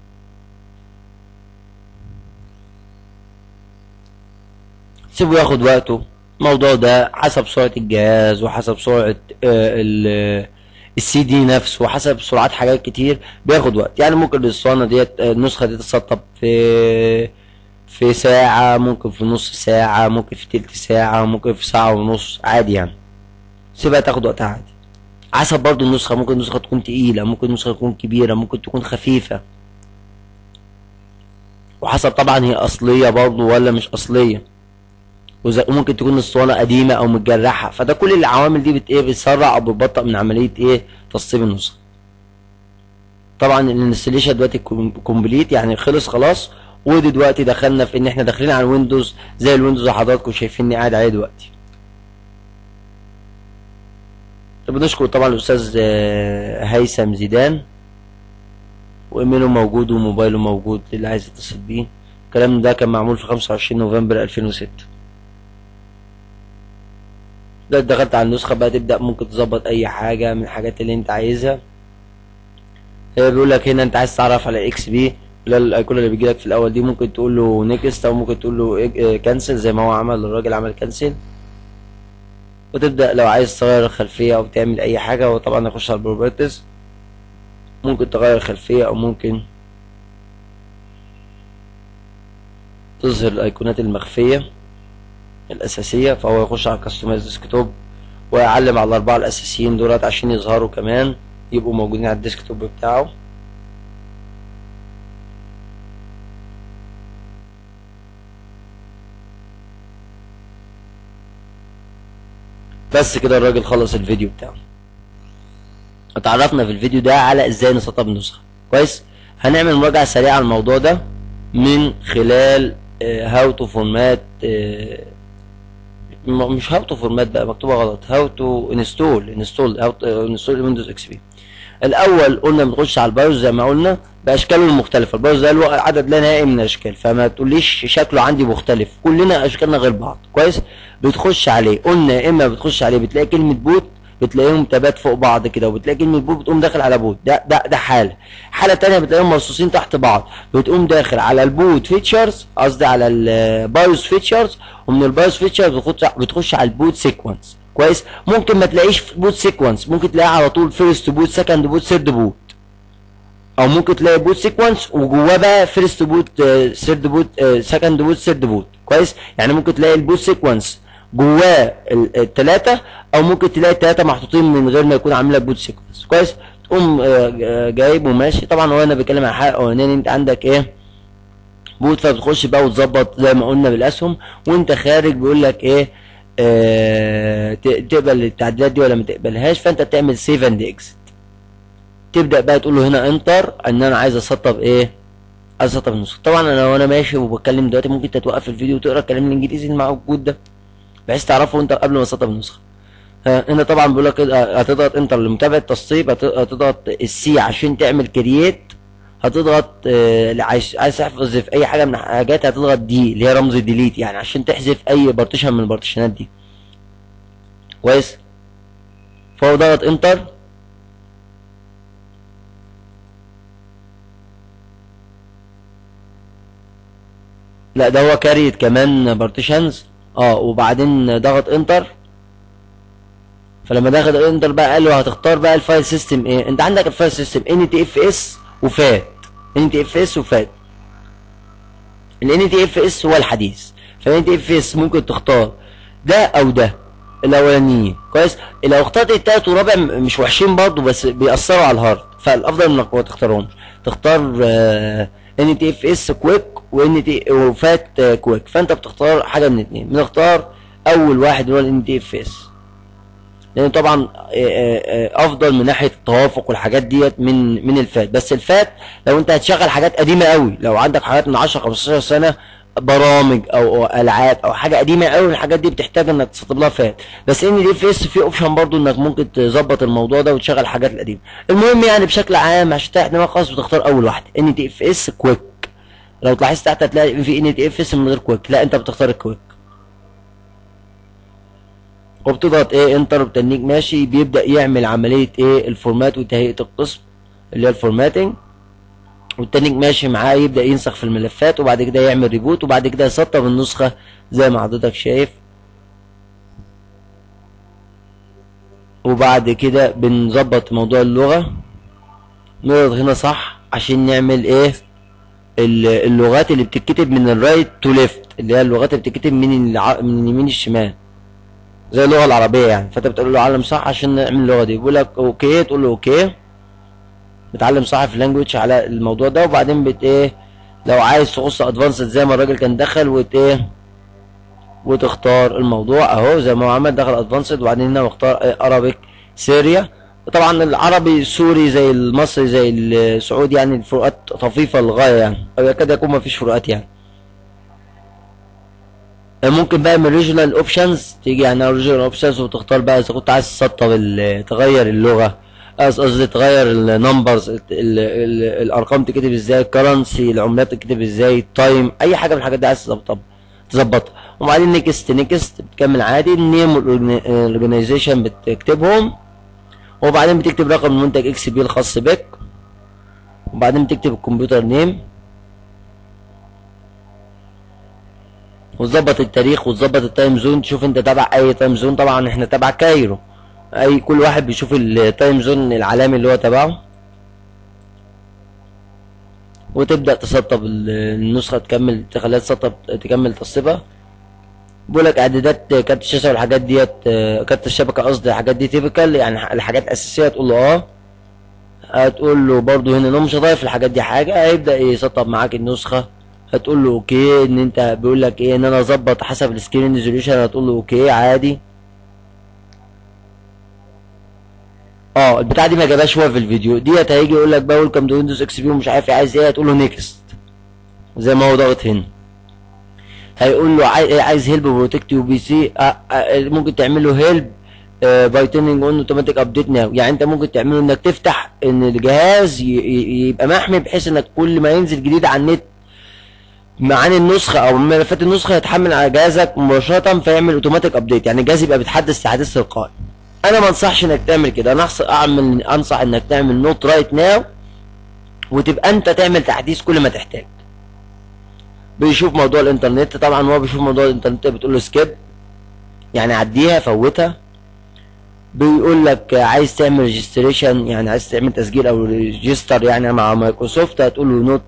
سيبه ياخد وقته الموضوع ده حسب سرعة الجهاز وحسب سرعة ال السي دي نفسه وحسب سرعات حاجات كتير بياخد وقت يعني ممكن الاسطوانة ديت آه، النسخة دي تتسطب في في ساعة ممكن في نص ساعة ممكن في تلت ساعة ممكن في ساعة ونص عادي يعني سيبها تاخد وقتها عادي حسب برضو النسخة ممكن النسخة تكون تقيلة ممكن النسخة تكون كبيرة ممكن تكون خفيفة وحسب طبعا هي أصلية برضو ولا مش أصلية وز- وممكن تكون الاسطوانة قديمة أو متجرحة فده كل العوامل دي بت إيه بتسرع أو بتبطئ من عملية إيه تسطيب النسخة طبعا الانستليشن دلوقتي كوم- كومبليت يعني خلص خلاص ودي دلوقتي دخلنا في ان احنا داخلين على الويندوز زي الويندوز اللي حضراتكم شايفيني قاعد عليه دلوقتي طب بنشكر طبعا الاستاذ آه، هيثم زيدان وايميله موجود وموبايله موجود للي عايز يتصل بيه الكلام ده كان معمول في 25 نوفمبر 2006 ده دخلت على النسخة بقى تبدأ ممكن تظبط أي حاجة من الحاجات اللي أنت عايزها هي بيقول لك هنا أنت عايز تعرف على إكس بي لا الأيقونة اللي بيجي لك في الأول دي ممكن تقول له نيكست أو ممكن تقول له كانسل زي ما هو عمل الراجل عمل كانسل وتبدأ لو عايز تغير الخلفية أو تعمل أي حاجة وطبعا يخش على البروبرتيز ممكن تغير الخلفية أو ممكن تظهر الأيقونات المخفية الأساسية فهو يخش على كاستمايز ديسكتوب ويعلم على الأربعة الأساسيين دولت عشان يظهروا كمان يبقوا موجودين على الديسكتوب بتاعه بس كده الراجل خلص الفيديو بتاعه اتعرفنا في الفيديو ده على ازاي نسطب نسخة كويس هنعمل مراجعة سريعة على الموضوع ده من خلال هاو تو فورمات مش هاو تو فورمات بقى مكتوبة غلط هاو تو انستول انستول هاو انستول ويندوز اكس بي الاول قلنا بنخش على البايوس زي ما قلنا باشكاله المختلفه البايوس ده له عدد لا نهائي من الاشكال فما تقوليش شكله عندي مختلف كلنا اشكالنا غير بعض كويس بتخش عليه قلنا يا اما بتخش عليه بتلاقي كلمه بوت بتلاقيهم تبات فوق بعض كده وبتلاقي كلمه بوت بتقوم داخل على بوت ده ده ده حاله حاله تانية بتلاقيهم مرصوصين تحت بعض بتقوم داخل على البوت فيتشرز قصدي على البايوس فيتشرز ومن البايوس فيتشرز بتخش بتخش على البوت سيكونس كويس ممكن ما تلاقيش بوت سيكونس ممكن تلاقيها على طول فيرست بوت سكند بوت ثيرد بوت او ممكن تلاقي بوت سيكونس وجواه بقى فيرست بوت ثيرد بوت سكند بوت ثيرد بوت كويس يعني ممكن تلاقي البوت سيكونس جواه الثلاثه او ممكن تلاقي الثلاثه محطوطين من غير ما يكون عامل لك بوت سيكونس كويس تقوم آه، آه، جايب وماشي طبعا هو انا بتكلم عن حاجه اولانيه انت عندك ايه بوت فبتخش بقى وتظبط زي ما قلنا بالاسهم وانت خارج بيقول لك ايه آه ت- تقبل التعديلات دي ولا ما تقبلهاش فانت تعمل سيف اند اكست تبدا بقى تقول له هنا انتر ان انا عايز اسطب ايه عايز اسطب النسخه طبعا انا وانا ماشي وبتكلم دلوقتي ممكن انت توقف الفيديو وتقرا الكلام الانجليزي اللي موجود ده بحيث تعرفه انت قبل ما تسطب النسخه ها، هنا طبعا بيقول لك كده هتضغط انتر لمتابعه التسطيب هت- هتضغط السي عشان تعمل كرييت هتضغط آه، عايز عايز تحفظ في اي حاجه من الحاجات هتضغط دي اللي هي رمز ديليت يعني عشان تحذف اي بارتيشن من البارتيشنات دي كويس فهو ضغط انتر لا ده هو كاريت كمان بارتيشنز اه وبعدين ضغط انتر فلما ضغط انتر بقى قال له هتختار بقى الفايل سيستم ايه انت عندك الفايل سيستم ان تي اف اس وفات ان تي اف اس وفات ال تي اف اس هو الحديث فال تي اف اس ممكن تختار ده او ده الاولانيين كويس لو اخترت التالت والرابع م- مش وحشين برضه بس بيأثروا على الهارد فالافضل انك ما تختارهمش تختار ان تي اف اس كويك وان تي وفات آه، كويك فانت بتختار حاجه من الاثنين بنختار اول واحد اللي هو الان تي اف اس لان طبعا آه، آه، آه، افضل من ناحيه التوافق والحاجات ديت من من الفات بس الفات لو انت هتشغل حاجات قديمه قوي لو عندك حاجات من 10 15 سنه برامج او أو العاب او حاجه قديمه قوي الحاجات دي بتحتاج انك تسطب لها فات بس ان دي اف اس في اوبشن برضو انك ممكن تظبط الموضوع ده وتشغل الحاجات القديمه المهم يعني بشكل عام عشان تريح دماغك خالص بتختار اول واحده ان تي اف اس كويك لو تلاحظت تحت هتلاقي في ان تي اف اس من غير كويك لا انت بتختار الكويك وبتضغط ايه انتر وبتنيك ماشي بيبدأ يعمل عملية ايه الفورمات وتهيئة القسم اللي هي الفورماتنج والتنيك ماشي معاه يبدأ ينسخ في الملفات وبعد كده يعمل ريبوت وبعد كده يسطب النسخة زي ما حضرتك شايف وبعد كده بنظبط موضوع اللغة نضغط هنا صح عشان نعمل ايه ال- اللغات اللي بتتكتب من الرايت تو ليفت اللي هي اللغات اللي بتتكتب من الع... من اليمين الشمال زي اللغه العربيه يعني فانت بتقول له علم صح عشان نعمل اللغه دي بيقول لك اوكي تقول له اوكي بتعلم صح في اللانجوج على الموضوع ده وبعدين بت ايه لو عايز تخص ادفانسد زي ما الراجل كان دخل وت ايه وتختار الموضوع اهو زي ما هو عمل دخل ادفانسد وبعدين هنا مختار ارابيك سوريا طبعا العربي السوري زي المصري زي السعودي يعني الفروقات طفيفه للغايه يعني او يكاد يكون ما فيش فروقات يعني ممكن بقى من ريجنال اوبشنز تيجي يعني ريجنال اوبشنز وتختار بقى اذا كنت عايز تسطب ال- تغير اللغه قص- قصدي تغير النمبرز الارقام تكتب ازاي الكرنسي العملات تكتب ازاي التايم اي حاجه من الحاجات دي عايز تظبطها تظبطها وبعدين نيكست نيكست بتكمل عادي النيم والاورجنايزيشن بتكتبهم وبعدين بتكتب رقم المنتج اكس بي الخاص بك وبعدين بتكتب الكمبيوتر نيم وتظبط التاريخ وتظبط التايم زون تشوف انت تابع اي تايم زون طبعا احنا تابع كايرو اي كل واحد بيشوف التايم زون العالمي اللي هو تبعه وتبدا تسطب ال- النسخه تكمل تخليها تسطب تكمل تسطيبها بيقول لك اعدادات كارت الشاشه والحاجات ديت آه، كارت الشبكه قصدي الحاجات دي تيبيكال يعني الحاجات الاساسيه تقول له اه هتقول له برضو هنا انه مش هضايف الحاجات دي حاجه هيبدا يسطب معاك النسخه هتقول له اوكي ان انت بيقول لك ايه ان انا اظبط حسب السكرين ريزوليوشن هتقول له اوكي عادي اه البتاع دي ما جابهاش هو في الفيديو ديت هيجي يقول لك بقى ويلكم تو ويندوز اكس بي ومش عارف إيه، عايز ايه هتقول له نيكست زي ما هو ضاغط هنا هيقول له عاي- عايز هيلب بروتكت يو بي سي ممكن تعمل له هيلب باي تيرنينج اون اوتوماتيك ابديت ناو يعني انت ممكن تعمله انك تفتح ان الجهاز ي- ي- يبقى محمي بحيث انك كل ما ينزل جديد على النت معاني النسخه او ملفات النسخه يتحمل على جهازك مباشره فيعمل اوتوماتيك ابديت يعني الجهاز يبقى بيتحدث تحديث تلقائي انا ما انصحش انك تعمل كده انا أحص- اعمل انصح انك تعمل نوت رايت ناو وتبقى انت تعمل تحديث كل ما تحتاج بيشوف موضوع الانترنت طبعا هو بيشوف موضوع الانترنت بتقول له سكيب يعني عديها فوتها بيقول لك عايز تعمل ريجستريشن يعني عايز تعمل تسجيل او ريجستر يعني مع مايكروسوفت هتقول له نوت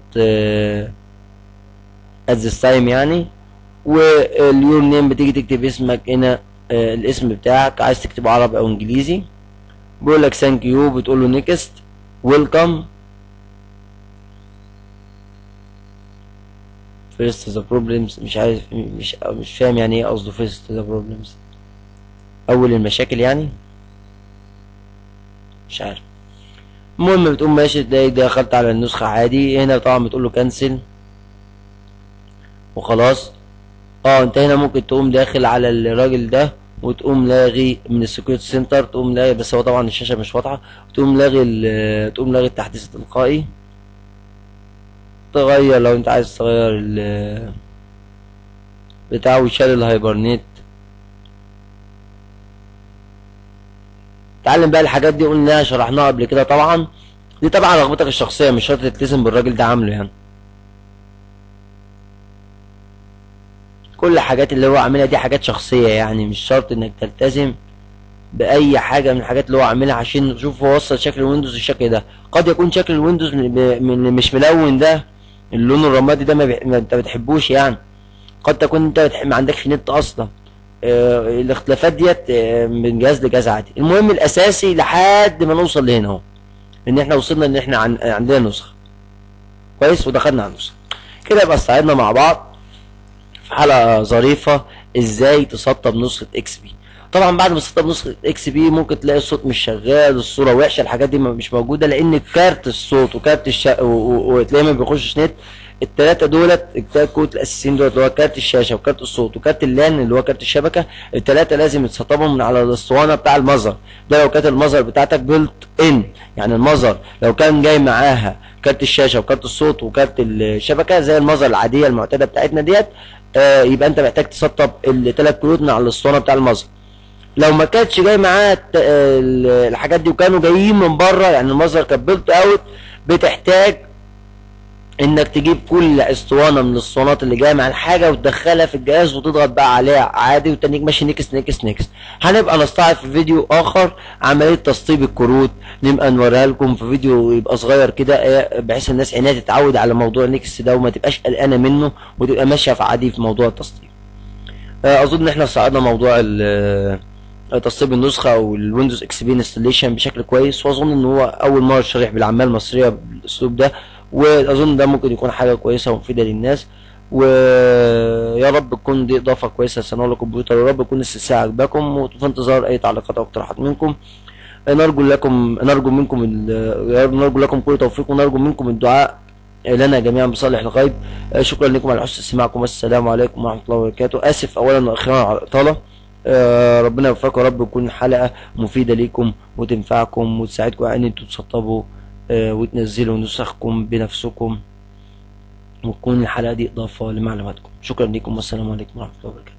ات ذس تايم يعني واليور نيم بتيجي تكتب اسمك هنا آه، الاسم بتاعك عايز تكتبه عربي او انجليزي بيقول لك ثانك يو بتقول له نيكست ويلكم فيرست ذا بروبلمز مش عارف مش مش فاهم يعني ايه قصده فيرست ذا بروبلمز اول المشاكل يعني مش عارف المهم بتقوم ماشي تلاقي دخلت على النسخة عادي هنا طبعا بتقول له كنسل وخلاص اه انت هنا ممكن تقوم داخل على الراجل ده وتقوم لاغي من السكيورتي سنتر تقوم لاغي بس هو طبعا الشاشة مش واضحة تقوم لاغي ال- تقوم لاغي التحديث التلقائي تغير لو انت عايز تغير ال بتاع ويشال الهايبرنيت اتعلم بقى الحاجات دي قلناها شرحناها قبل كده طبعا دي طبعا رغبتك الشخصية مش شرط تلتزم بالراجل ده عامله يعني كل الحاجات اللي هو عاملها دي حاجات شخصيه يعني مش شرط انك تلتزم باي حاجه من الحاجات اللي هو عاملها عشان نشوف هو وصل شكل الويندوز بالشكل ده قد يكون شكل الويندوز من من- مش ملون ده اللون الرمادي ده ما, بي... ما انت بتحبوش يعني قد تكون انت بتح... ما عندكش نت اصلا آه الاختلافات ديت آه من جهاز لجهاز عادي المهم الاساسي لحد ما نوصل لهنا اهو ان احنا وصلنا ان احنا عن... عندنا نسخه كويس ودخلنا على النسخه كده يبقى استعدنا مع بعض في حلقه ظريفه ازاي تسطب نسخه اكس بي طبعا بعد ما تسطب نسخه اكس بي ممكن تلاقي الصوت مش شغال الصوره وحشه الحاجات دي مش موجوده لان كارت الصوت وكارت الش و- و- وتلاقيه ما بيخشش نت التلاتة دولت التلات كروت الاساسيين دولت اللي هو كارت الشاشه وكارت الصوت وكارت اللان اللي هو كارت الشبكه التلاتة لازم يتسطبوا من على الاسطوانه بتاع المظهر ده لو كانت المظهر بتاعتك بيلت ان يعني المظهر لو كان جاي معاها كارت الشاشه وكارت الصوت وكارت الشبكه زي المظهر العاديه المعتاده بتاعتنا ديت آه يبقى انت محتاج تسطب التلات كروت من على الاسطوانه بتاع المظهر لو ما كانتش جاي معاه الت- ال- الحاجات دي وكانوا جايين من بره يعني المظهر كان بيلت اوت بتحتاج انك تجيب كل اسطوانه من الاسطوانات اللي جايه مع الحاجه وتدخلها في الجهاز وتضغط بقى عليها عادي وتنيك ماشي نكس نكس نكس هنبقى نستعرض في فيديو اخر عمليه تسطيب الكروت نبقى نوريها لكم في فيديو يبقى صغير كده إيه، بحيث الناس عينها تتعود على موضوع نكس ده وما تبقاش قلقانه منه وتبقى ماشيه في عادي في موضوع التسطيب آه، اظن ان احنا صعدنا موضوع ال- آه، تسطيب النسخه او الويندوز اكس بي انستليشن بشكل كويس واظن ان هو اول مره شريح بالعمال المصريه بالاسلوب ده واظن ده ممكن يكون حاجه كويسه ومفيده للناس ويا رب تكون دي اضافه كويسه لصناعه الكمبيوتر ويا رب تكون السلسله عجباكم وفي انتظار اي تعليقات او اقتراحات منكم نرجو لكم نرجو منكم ال- نرجو لكم كل توفيق ونرجو منكم الدعاء لنا جميعا بصالح الغيب آه، شكرا لكم على حسن استماعكم والسلام عليكم ورحمه الله وبركاته اسف اولا واخيرا على الاطاله آه، ربنا يوفقكم يا رب تكون حلقه مفيده ليكم وتنفعكم وتساعدكم على ان انتوا تسطبوا آه، وتنزلوا نسخكم بنفسكم وتكون الحلقه دي اضافه لمعلوماتكم شكرا لكم والسلام عليكم ورحمه الله وبركاته